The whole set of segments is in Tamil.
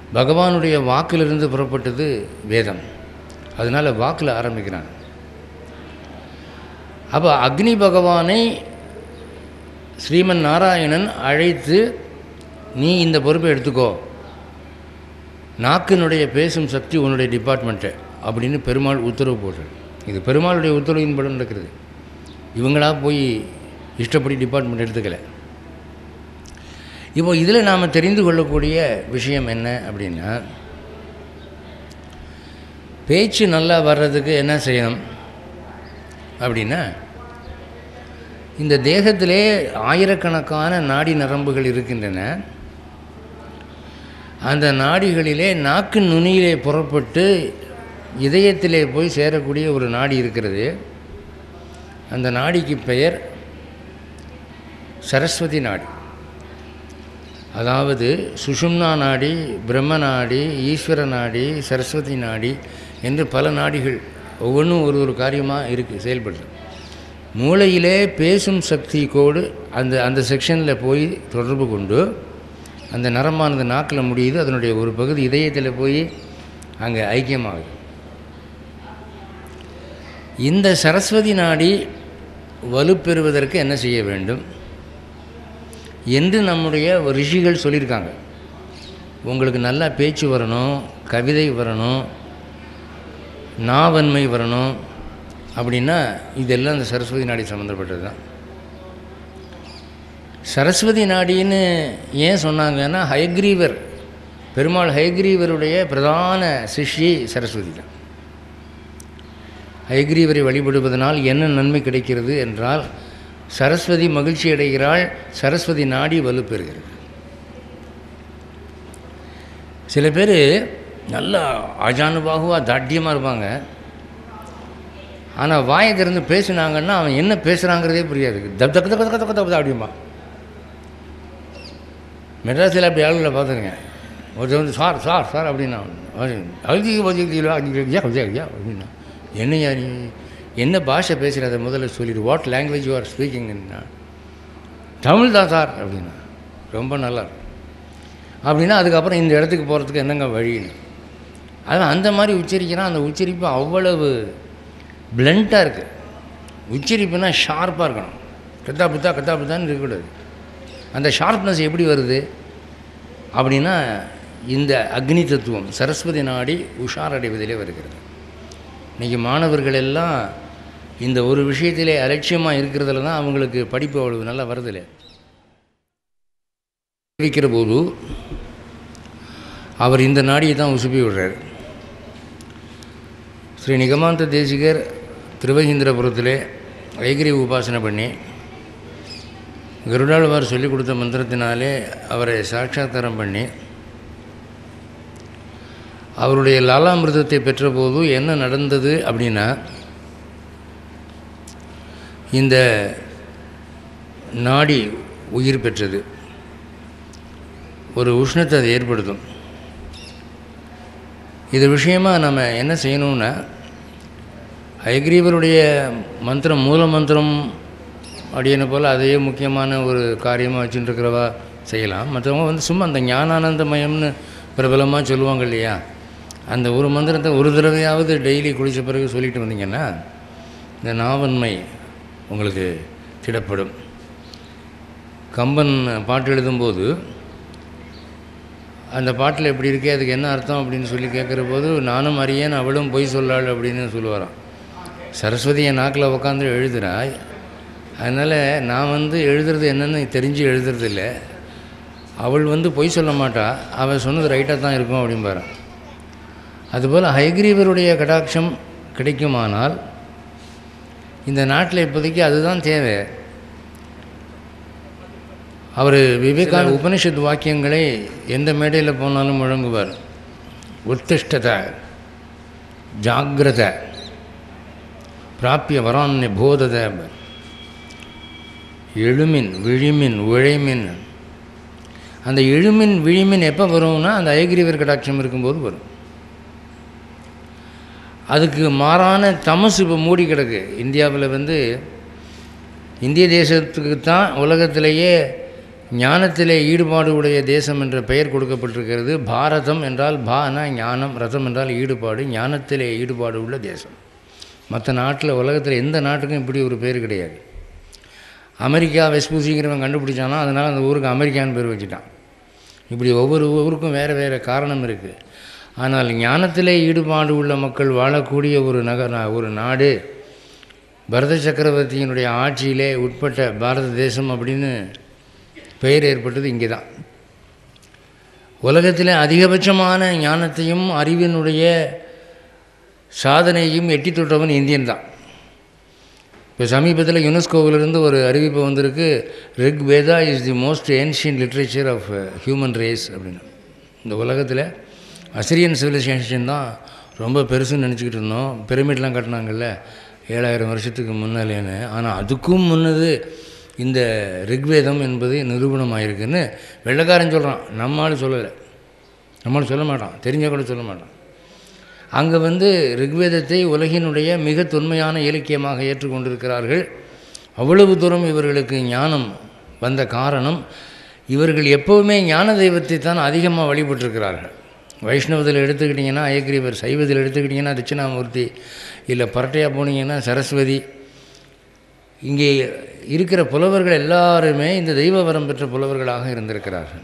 பகவானுடைய வாக்கிலிருந்து புறப்பட்டது வேதம் அதனால் வாக்கில் ஆரம்பிக்கிறாங்க அப்போ அக்னி பகவானை ஸ்ரீமன் நாராயணன் அழைத்து நீ இந்த பொறுப்பை எடுத்துக்கோ நாக்கினுடைய பேசும் சக்தி உன்னுடைய டிபார்ட்மெண்ட்டு அப்படின்னு பெருமாள் உத்தரவு போடுறார் இது பெருமாளுடைய உத்தரவின்படி நடக்கிறது இவங்களா போய் இஷ்டப்படி டிபார்ட்மெண்ட் எடுத்துக்கல இப்போ இதில் நாம் தெரிந்து கொள்ளக்கூடிய விஷயம் என்ன அப்படின்னா பேச்சு நல்லா வர்றதுக்கு என்ன செய்யணும் அப்படின்னா இந்த தேகத்திலே ஆயிரக்கணக்கான நாடி நரம்புகள் இருக்கின்றன அந்த நாடிகளிலே நாக்கு நுனியிலே புறப்பட்டு இதயத்திலே போய் சேரக்கூடிய ஒரு நாடி இருக்கிறது அந்த நாடிக்கு பெயர் சரஸ்வதி நாடி அதாவது சுஷும்னா நாடி பிரம்ம நாடி ஈஸ்வர நாடி சரஸ்வதி நாடி என்று பல நாடிகள் ஒவ்வொன்றும் ஒரு ஒரு காரியமாக இருக்குது செயல்படுது மூளையிலே பேசும் சக்தி கோடு அந்த அந்த செக்ஷனில் போய் தொடர்பு கொண்டு அந்த நரம்பானது நாக்கில் முடியுது அதனுடைய ஒரு பகுதி இதயத்தில் போய் அங்கே ஐக்கியமாகுது இந்த சரஸ்வதி நாடி வலுப்பெறுவதற்கு என்ன செய்ய வேண்டும் என்று நம்முடைய ரிஷிகள் சொல்லியிருக்காங்க உங்களுக்கு நல்லா பேச்சு வரணும் கவிதை வரணும் நாவன்மை வரணும் அப்படின்னா இதெல்லாம் இந்த சரஸ்வதி நாடி சம்மந்தப்பட்டது தான் சரஸ்வதி நாடின்னு ஏன் சொன்னாங்கன்னா ஹயக்ரீவர் பெருமாள் ஹயக்ரீவருடைய பிரதான சிஷ்யி சரஸ்வதி தான் ஹயக்ரீவரை வழிபடுவதனால் என்ன நன்மை கிடைக்கிறது என்றால் சரஸ்வதி மகிழ்ச்சி அடைகிறாள் சரஸ்வதி நாடி வலுப்பெறுகிறது சில பேர் நல்லா அஜானுபாகுவாக தாட்டியமாக இருப்பாங்க ஆனால் வாயை திறந்து பேசுனாங்கன்னா அவன் என்ன பேசுகிறாங்கிறதே புரியாது தப் தக்க தக்க தக்க தக்க அப்படிமா மெட்ராஸில் அப்படி ஆளுகளை பார்த்துருங்க ஒருத்தர் வந்து சார் சார் சார் அப்படின்னா அழுதி ஐயா அப்படின்னா என்னையா நீ என்ன பாஷை பேசுகிற அதை முதல்ல சொல்லிடு வாட் லாங்குவேஜ் யூ ஆர் ஸ்பீக்கிங்னா தமிழ் தான் சார் அப்படின்னா ரொம்ப நல்லா இருக்கும் அப்படின்னா அதுக்கப்புறம் இந்த இடத்துக்கு போகிறதுக்கு என்னங்க வழின்னு அதான் அந்த மாதிரி உச்சரிக்கிறான் அந்த உச்சரிப்பு அவ்வளவு பிளண்ட்டாக இருக்குது உச்சரிப்புனா ஷார்ப்பாக இருக்கணும் கத்தா புத்தா கத்தா புத்தான்னு இருக்கக்கூடாது அந்த ஷார்ப்னஸ் எப்படி வருது அப்படின்னா இந்த அக்னி தத்துவம் சரஸ்வதி நாடி உஷாரடைவதிலே வருகிறது இன்றைக்கி மாணவர்கள் எல்லாம் இந்த ஒரு விஷயத்திலே அலட்சியமாக இருக்கிறதுல தான் அவங்களுக்கு படிப்பு அவ்வளவு நல்லா வருதில்லை தெரிவிக்கிற போது அவர் இந்த நாடியை தான் உசுப்பி விடுறார் ஸ்ரீ நிகமாந்த தேசிகர் திருவகீந்திரபுரத்திலே ஐகிரி உபாசனை பண்ணி கருடாழ்வார் சொல்லிக் கொடுத்த மந்திரத்தினாலே அவரை சாட்சாத்தாரம் பண்ணி அவருடைய லாலாமிருதத்தை பெற்றபோது என்ன நடந்தது அப்படின்னா இந்த நாடி உயிர் பெற்றது ஒரு உஷ்ணத்தை அது ஏற்படுத்தும் இது விஷயமாக நம்ம என்ன செய்யணும்னா ஐக்ரீவருடைய மந்திரம் மூல மந்திரம் அப்படின்னு போல் அதையே முக்கியமான ஒரு காரியமாக வச்சுட்டுருக்கிறவா செய்யலாம் மற்றவங்க வந்து சும்மா அந்த ஞானானந்தமயம்னு பிரபலமாக சொல்லுவாங்க இல்லையா அந்த ஒரு மந்திரத்தை ஒரு தடவையாவது டெய்லி குளித்த பிறகு சொல்லிட்டு வந்தீங்கன்னா இந்த நாவன்மை உங்களுக்கு திடப்படும் கம்பன் பாட்டு எழுதும்போது அந்த பாட்டில் எப்படி இருக்கே அதுக்கு என்ன அர்த்தம் அப்படின்னு சொல்லி கேட்குற போது நானும் அறியேன் அவளும் பொய் சொல்லாள் அப்படின்னு சொல்லுவாராம் சரஸ்வதியை நாக்கில் உட்காந்து எழுதுறா அதனால் நான் வந்து எழுதுறது என்னன்னு தெரிஞ்சு எழுதுறது இல்லை அவள் வந்து பொய் சொல்ல மாட்டா அவள் சொன்னது ரைட்டாக தான் இருக்கும் அப்படிம்பாரான் அதுபோல் ஹயக்ரீவருடைய கடாட்சம் கிடைக்குமானால் இந்த நாட்டில் இப்போதைக்கு அதுதான் தேவை அவர் விவேகானந்த உபனிஷத் வாக்கியங்களை எந்த மேடையில் போனாலும் முழங்குவார் உத்திஷ்டத ஜாகிரத பிராப்பிய வரான்ய போதத எழுமின் விழிமின் உழைமின் அந்த எழுமின் விழிமின் எப்போ வரும்னா அந்த ஐகிரிவர் கடாட்சம் இருக்கும்போது வரும் அதுக்கு மாறான தமசு இப்போ மூடி கிடக்கு இந்தியாவில் வந்து இந்திய தேசத்துக்கு தான் உலகத்திலேயே ஞானத்திலே ஈடுபாடு உடைய தேசம் என்ற பெயர் கொடுக்கப்பட்டிருக்கிறது பாரதம் என்றால் பானா ஞானம் ரதம் என்றால் ஈடுபாடு ஞானத்திலே ஈடுபாடு உள்ள தேசம் மற்ற நாட்டில் உலகத்தில் எந்த நாட்டுக்கும் இப்படி ஒரு பேர் கிடையாது அமெரிக்கா வெஸ்பூசிங்கிறவன் கண்டுபிடிச்சானா அதனால் அந்த ஊருக்கு அமெரிக்கான்னு பேர் வச்சுட்டான் இப்படி ஒவ்வொரு ஊருக்கும் வேறு வேறு காரணம் இருக்குது ஆனால் ஞானத்திலே ஈடுபாடு உள்ள மக்கள் வாழக்கூடிய ஒரு நகர் ஒரு நாடு பரத சக்கரவர்த்தியினுடைய ஆட்சியிலே உட்பட்ட பாரத தேசம் அப்படின்னு பெயர் ஏற்பட்டது இங்கே தான் உலகத்தில் அதிகபட்சமான ஞானத்தையும் அறிவினுடைய சாதனையும் எட்டி தொட்டவன் இந்தியன் தான் இப்போ சமீபத்தில் யுனெஸ்கோவிலிருந்து ஒரு அறிவிப்பு வந்திருக்கு Rig Veda is the most ancient literature of human race அப்படின்னு இந்த உலகத்தில் அசிரியன் சிவிலைசேஷன் தான் ரொம்ப பெருசுன்னு நினச்சிக்கிட்டு இருந்தோம் பிரமிட்லாம் கட்டினாங்கல்ல ஏழாயிரம் வருஷத்துக்கு முன்னாலேன்னு ஆனால் அதுக்கும் முன்னது இந்த ரிக்வேதம் என்பது நிரூபணமாயிருக்குன்னு வெள்ளக்காரன் சொல்கிறான் நம்மளால் சொல்லலை நம்மளால் சொல்ல மாட்டான் தெரிஞ்ச கூட சொல்ல மாட்டான் அங்கே வந்து ரிக்வேதத்தை உலகினுடைய மிக தொன்மையான இலக்கியமாக ஏற்றுக்கொண்டிருக்கிறார்கள் அவ்வளவு தூரம் இவர்களுக்கு ஞானம் வந்த காரணம் இவர்கள் எப்போவுமே ஞான தெய்வத்தை தான் அதிகமாக வழிபட்டிருக்கிறார்கள் வைஷ்ணவத்தில் எடுத்துக்கிட்டிங்கன்னா அயக்ரீவர் சைவத்தில் எடுத்துக்கிட்டிங்கன்னா தட்சிணாமூர்த்தி இல்லை பரட்டையாக போனீங்கன்னா சரஸ்வதி இங்கே இருக்கிற புலவர்கள் எல்லாருமே இந்த தெய்வ வரம் பெற்ற புலவர்களாக இருந்திருக்கிறார்கள்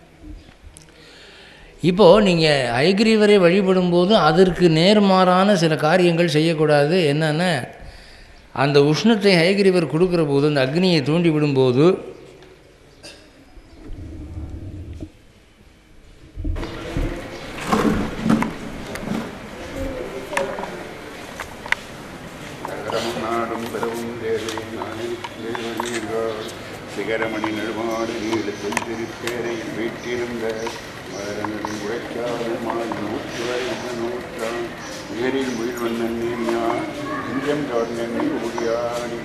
இப்போது நீங்கள் ஐகிரீவரை வழிபடும்போது அதற்கு நேர்மாறான சில காரியங்கள் செய்யக்கூடாது என்னென்ன அந்த உஷ்ணத்தை ஹயகிரிவர் கொடுக்குற போது அந்த அக்னியை தூண்டி விடும்போது நகரமும் நாடும் பெறவும் தேவை நானே தேவனீர்கள் சிகரமணி நெடுமாடு நீளத்தில் திருப்பேரையில் வீட்டிருந்த மரணன் உழைக்காத மாய் நூற்றுவரை நூற்றான் நேரில் முயல்வண்ணன் நீமியான் இந்தியம் கவர்னன் ஓடியாடி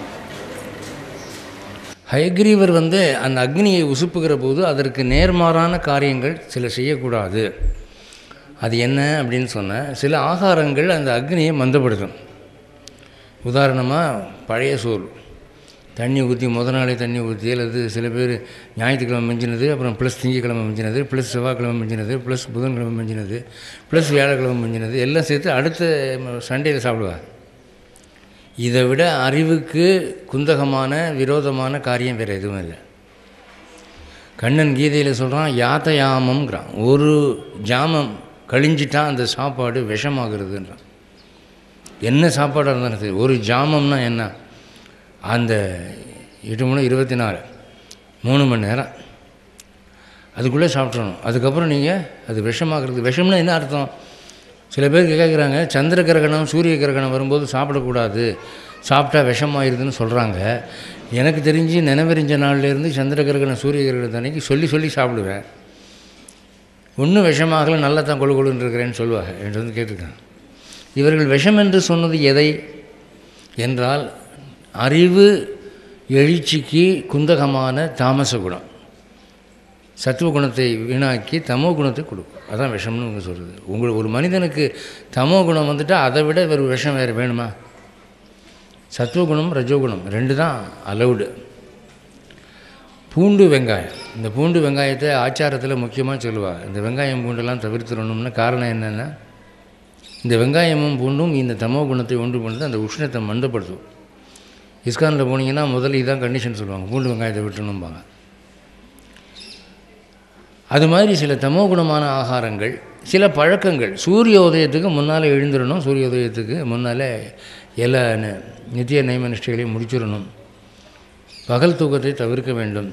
ஹயக்ரீவர் வந்து அந்த அக்னியை உசுப்புகிற போது அதற்கு நேர்மாறான காரியங்கள் சில செய்யக்கூடாது அது என்ன அப்படின்னு சொன்ன சில ஆகாரங்கள் அந்த அக்னியை மந்தப்படுத்தும் உதாரணமாக பழைய சோறு தண்ணி ஊற்றி முத நாளே தண்ணி ஊற்றி அல்லது சில பேர் ஞாயிற்றுக்கிழமை மிஞ்சினது அப்புறம் ப்ளஸ் திங்கக்கிழமை மிஞ்சினது ப்ளஸ் செவ்வாய்க்கிழமை மிஞ்சினது ப்ளஸ் புதன்கிழமை மிஞ்சினது ப்ளஸ் வியாழக்கிழமை மிஞ்சினது எல்லாம் சேர்த்து அடுத்த சண்டேயில் சாப்பிடுவார் இதை விட அறிவுக்கு குந்தகமான விரோதமான காரியம் வேறு எதுவும் இல்லை கண்ணன் கீதையில் சொல்கிறான் யாத்தயாமம்ங்கிறான் ஒரு ஜாமம் கழிஞ்சிட்டா அந்த சாப்பாடு விஷமாகிறதுன்றான் என்ன சாப்பாடாக இருந்தாலும் சரி ஒரு ஜாமம்னா என்ன அந்த எட்டு மணி இருபத்தி நாலு மூணு மணி நேரம் அதுக்குள்ளே சாப்பிட்றணும் அதுக்கப்புறம் நீங்கள் அது விஷமாகிறது விஷம்னா என்ன அர்த்தம் சில பேர் கேட்குறாங்க சந்திர கிரகணம் சூரிய கிரகணம் வரும்போது சாப்பிடக்கூடாது சாப்பிட்டா விஷமாயிருதுன்னு சொல்கிறாங்க எனக்கு தெரிஞ்சு நினைவறிஞ்ச நாள்லேருந்து சந்திர கிரகணம் சூரிய கிரகணம் அன்னைக்கு சொல்லி சொல்லி சாப்பிடுவேன் ஒன்றும் விஷமாகல நல்லா தான் கொழு கொழுன்னு இருக்கிறேன்னு சொல்லுவாங்க என்று வந்து கேட்டிருக்காங்க இவர்கள் விஷம் என்று சொன்னது எதை என்றால் அறிவு எழுச்சிக்கு குந்தகமான தாமச குணம் சத்துவ குணத்தை வீணாக்கி தமோ குணத்தை கொடுக்கும் அதான் விஷம்னு இவங்க சொல்கிறது உங்களுக்கு ஒரு மனிதனுக்கு தமோ குணம் வந்துட்டால் அதை விட ஒரு விஷம் வேறு வேணுமா சத்துவகுணம் ரஜோகுணம் ரெண்டு தான் அலவுடு பூண்டு வெங்காயம் இந்த பூண்டு வெங்காயத்தை ஆச்சாரத்தில் முக்கியமாக சொல்லுவாள் இந்த வெங்காயம் பூண்டெல்லாம் தவிர்த்துடணும்னு காரணம் என்னென்னா இந்த வெங்காயமும் பூண்டும் இந்த தமோ குணத்தை ஒன்று பண்ணுறது அந்த உஷ்ணத்தை மந்தப்படுத்தும் இஸ்கானில் போனீங்கன்னா முதல்ல இதான் கண்டிஷன் சொல்லுவாங்க பூண்டு வெங்காயத்தை விட்டுணும்பாங்க அது மாதிரி சில தமோ குணமான ஆகாரங்கள் சில பழக்கங்கள் சூரிய உதயத்துக்கு முன்னால் எழுந்துடணும் சூரிய உதயத்துக்கு முன்னால் எல்லா ந- நித்திய நைம நிஷ்டைகளையும் முடிச்சிடணும் பகல் தூக்கத்தை தவிர்க்க வேண்டும்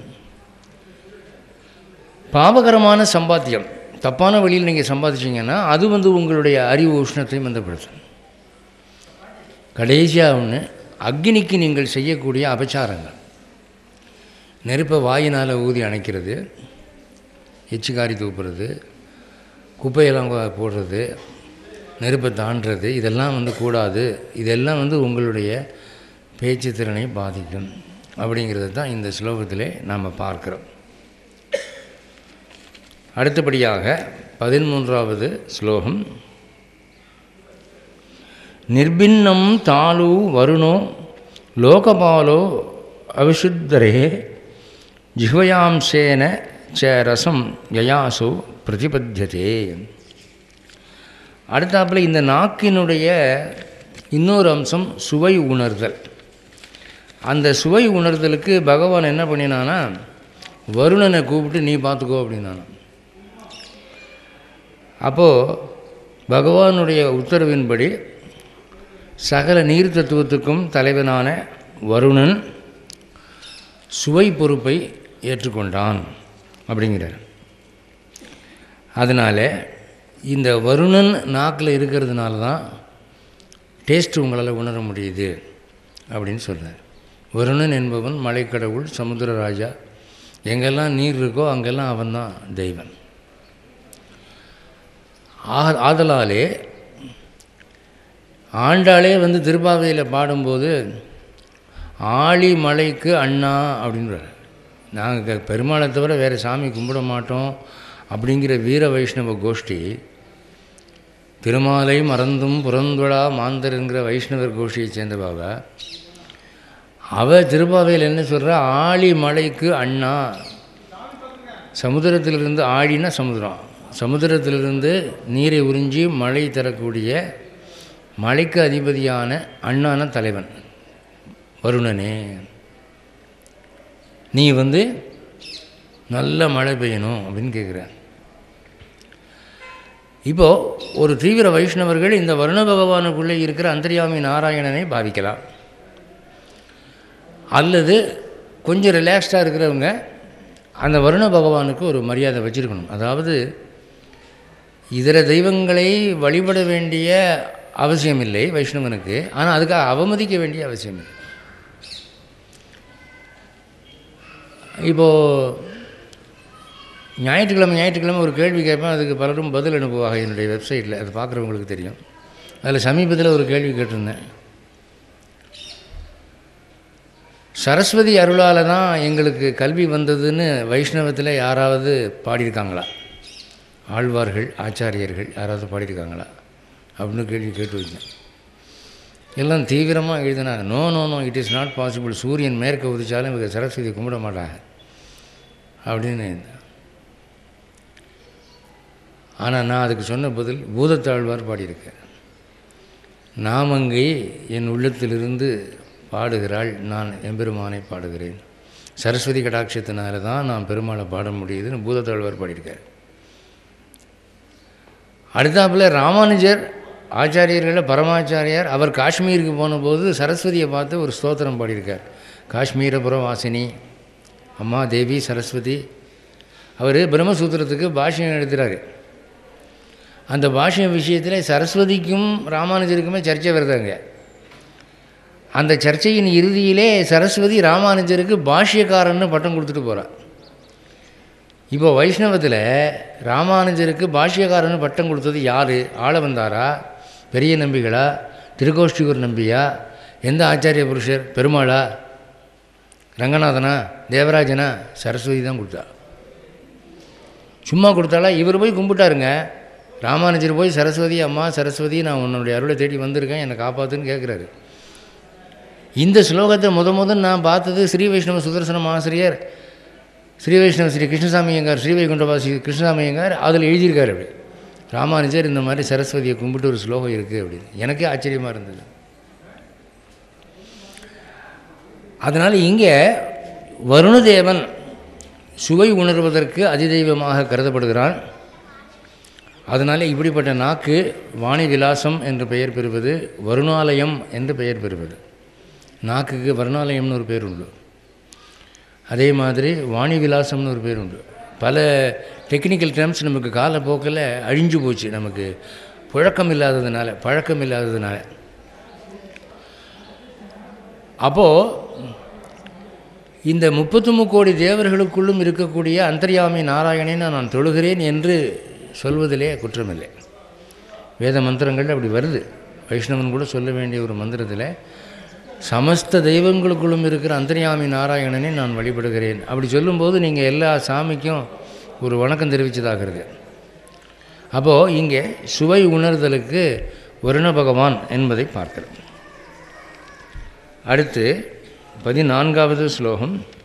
பாவகரமான சம்பாத்தியம் தப்பான வழியில் நீங்கள் சம்பாதிச்சீங்கன்னா அது வந்து உங்களுடைய அறிவு உஷ்ணத்தை மந்தப்படுத்தும் கடைசியாக ஒன்று அக்னிக்கு நீங்கள் செய்யக்கூடிய அபச்சாரங்கள் நெருப்பை வாயினால் ஊதி அணைக்கிறது எச்சிக்காரி தூப்புறது குப்பையெல்லாம் கொ- போடுறது நெருப்பை தாண்டுறது இதெல்லாம் வந்து கூடாது இதெல்லாம் வந்து உங்களுடைய பேச்சு திறனை பாதிக்கும் அப்படிங்கிறது தான் இந்த ஸ்லோகத்திலே நாம் பார்க்கிறோம் அடுத்தபடியாக பதிமூன்றாவது ஸ்லோகம் நிர்பின்னம் தாலு வருணோ லோகபாலோ அவிசுத்தரே ஜிஹ்வயாம்சேன ச ரசம் யயாசு பிரதிபத்தியதே அடுத்தாப்புல இந்த நாக்கினுடைய இன்னொரு அம்சம் சுவை உணர்தல் அந்த சுவை உணர்தலுக்கு பகவான் என்ன பண்ணினானா வருணனை கூப்பிட்டு நீ பார்த்துக்கோ அப்படின்னானா அப்போது பகவானுடைய உத்தரவின்படி சகல நீர் தத்துவத்துக்கும் தலைவனான வருணன் சுவை பொறுப்பை ஏற்றுக்கொண்டான் அப்படிங்கிறார் அதனால் இந்த வருணன் நாக்கில் இருக்கிறதுனால தான் டேஸ்ட் உங்களால் உணர முடியுது அப்படின்னு சொல்கிறார் வருணன் என்பவன் மலைக்கடவுள் சமுத்திர ராஜா எங்கெல்லாம் நீர் இருக்கோ அங்கெல்லாம் அவன்தான் தெய்வன் ஆ- ஆதலாலே ஆண்டாளே வந்து திருப்பாவையில் பாடும்போது ஆழி மலைக்கு அண்ணா அப்படின்றார் நாங்கள் பெருமாளை தவிர வேறு சாமி கும்பிட மாட்டோம் அப்படிங்கிற வீர வைஷ்ணவ கோஷ்டி திருமாலை மறந்தும் புறந்துடா மாந்தர் என்கிற வைஷ்ணவர் கோஷ்டியை சேர்ந்தவாவ அவ திருப்பாவையில் என்ன சொல்கிறா ஆழி மலைக்கு அண்ணா சமுத்திரத்திலிருந்து ஆழினா சமுத்திரம் சமுத்திரத்திலிருந்து நீரை உறிஞ்சி மழை தரக்கூடிய மலைக்கு அதிபதியான அண்ணான தலைவன் வருணனே நீ வந்து நல்ல மழை பெய்யணும் அப்படின்னு கேட்குற இப்போது ஒரு தீவிர வைஷ்ணவர்கள் இந்த வருண பகவானுக்குள்ளே இருக்கிற அந்தர்யாமி நாராயணனை பாவிக்கலாம் அல்லது கொஞ்சம் ரிலாக்ஸ்டாக இருக்கிறவங்க அந்த வருண பகவானுக்கு ஒரு மரியாதை வச்சிருக்கணும் அதாவது இதர தெய்வங்களை வழிபட வேண்டிய அவசியமில்லை வைஷ்ணவனுக்கு ஆனால் அதுக்காக அவமதிக்க வேண்டிய அவசியம் இல்லை இப்போது ஞாயிற்றுக்கிழமை ஞாயிற்றுக்கிழமை ஒரு கேள்வி கேட்பேன் அதுக்கு பலரும் பதில் அனுப்புவாங்க என்னுடைய வெப்சைட்டில் அது பார்க்குறவங்களுக்கு தெரியும் அதில் சமீபத்தில் ஒரு கேள்வி கேட்டிருந்தேன் சரஸ்வதி அருளால் தான் எங்களுக்கு கல்வி வந்ததுன்னு வைஷ்ணவத்தில் யாராவது பாடியிருக்காங்களா ஆழ்வார்கள் ஆச்சாரியர்கள் யாராவது பாடியிருக்காங்களா அப்படின்னு கேள்வி கேட்டு வச்சேன் எல்லாம் தீவிரமாக எழுதினாங்க no no no it is not possible சூரியன் மேற்க உதிச்சாலும் இவங்க சரஸ்வதி கும்பிட மாட்டாங்க அப்படின்னு ஆனால் நான் அதுக்கு சொன்ன பதில் பூதத்தாழ்வார் பாடியிருக்கேன் நாமங்கை என் உள்ளத்திலிருந்து பாடுகிறாள் நான் எம்பெருமானை பாடுகிறேன் சரஸ்வதி கடாட்சத்தினால தான் நான் பெருமாளை பாட முடியுதுன்னு பூதத்தாழ்வார் பாடியிருக்கார் அடுத்தாப்புல ராமானுஜர் ஆச்சாரியர்களில் பரமாச்சாரியார் அவர் காஷ்மீருக்கு போனபோது சரஸ்வதியை பார்த்து ஒரு ஸ்தோத்திரம் பாடியிருக்கார் காஷ்மீரபுரம் வாசினி அம்மா தேவி சரஸ்வதி அவர் பிரம்மசூத்திரத்துக்கு பாஷ்யம் எழுதுகிறாரு அந்த பாஷ்யம் விஷயத்தில் சரஸ்வதிக்கும் ராமானுஜருக்குமே சர்ச்சை வருதாங்க அந்த சர்ச்சையின் இறுதியிலே சரஸ்வதி ராமானுஜருக்கு பாஷ்யக்காரன்னு பட்டம் கொடுத்துட்டு போகிறார் இப்போ வைஷ்ணவத்தில் ராமானுஜருக்கு பாஷ்யக்காரன்னு பட்டம் கொடுத்தது யார் ஆள வந்தாரா பெரிய நம்பிகளா திருக்கோஷ்டியூர் நம்பியா எந்த ஆச்சாரிய புருஷர் பெருமாளா ரங்கநாதனா தேவராஜனா சரஸ்வதி தான் கொடுத்தா சும்மா கொடுத்தாலா இவர் போய் கும்பிட்டாருங்க ராமானுஜர் போய் சரஸ்வதி அம்மா சரஸ்வதி நான் உன்னுடைய அருளை தேடி வந்திருக்கேன் என்னை காப்பாத்துன்னு கேட்குறாரு இந்த ஸ்லோகத்தை முத முதல் நான் பார்த்தது ஸ்ரீ வைஷ்ணவ சுதர்சனம் ஆசிரியர் ஸ்ரீ வைஷ்ணவ ஸ்ரீ கிருஷ்ணசாமி ஐயங்கார் ஸ்ரீ வைகுண்டவாசி கிருஷ்ணசாமி ஐயங்கார் அதில் எழுதியிருக்காரு அப்படி ராமானுஜர் இந்த மாதிரி சரஸ்வதியை கும்பிட்டு ஒரு ஸ்லோகம் இருக்குது அப்படின்னு எனக்கே ஆச்சரியமாக இருந்தது அதனால் இங்கே வருணதேவன் சுவை உணர்வதற்கு அதிதெய்வமாக கருதப்படுகிறான் அதனால் இப்படிப்பட்ட நாக்கு வாணி விலாசம் என்று பெயர் பெறுவது வருணாலயம் என்று பெயர் பெறுவது நாக்குக்கு வருணாலயம்னு ஒரு பேர் உண்டு அதே மாதிரி வாணி விலாசம்னு ஒரு பேர் உண்டு பல டெக்னிக்கல் டேர்ம்ஸ் நமக்கு காலப்போக்கில் அழிஞ்சு போச்சு நமக்கு புழக்கம் இல்லாததுனால பழக்கம் இல்லாததுனால அப்போது இந்த முப்பத்து முக்கோடி தேவர்களுக்குள்ளும் இருக்கக்கூடிய அந்தர்யாமி நாராயணனை நான் தொழுகிறேன் என்று சொல்வதிலே குற்றமில்லை வேத மந்திரங்கள் அப்படி வருது வைஷ்ணவன் கூட சொல்ல வேண்டிய ஒரு மந்திரத்தில் சமஸ்த தெய்வங்களுக்குள்ளும் இருக்கிற அந்தர்யாமி நாராயணனை நான் வழிபடுகிறேன் அப்படி சொல்லும்போது நீங்கள் எல்லா சாமிக்கும் ஒரு வணக்கம் தெரிவித்ததாகிறது அப்போது இங்கே சுவை உணர்தலுக்கு வருண பகவான் என்பதை பார்க்கிறோம் அடுத்து பதினான்காவது ஸ்லோகம்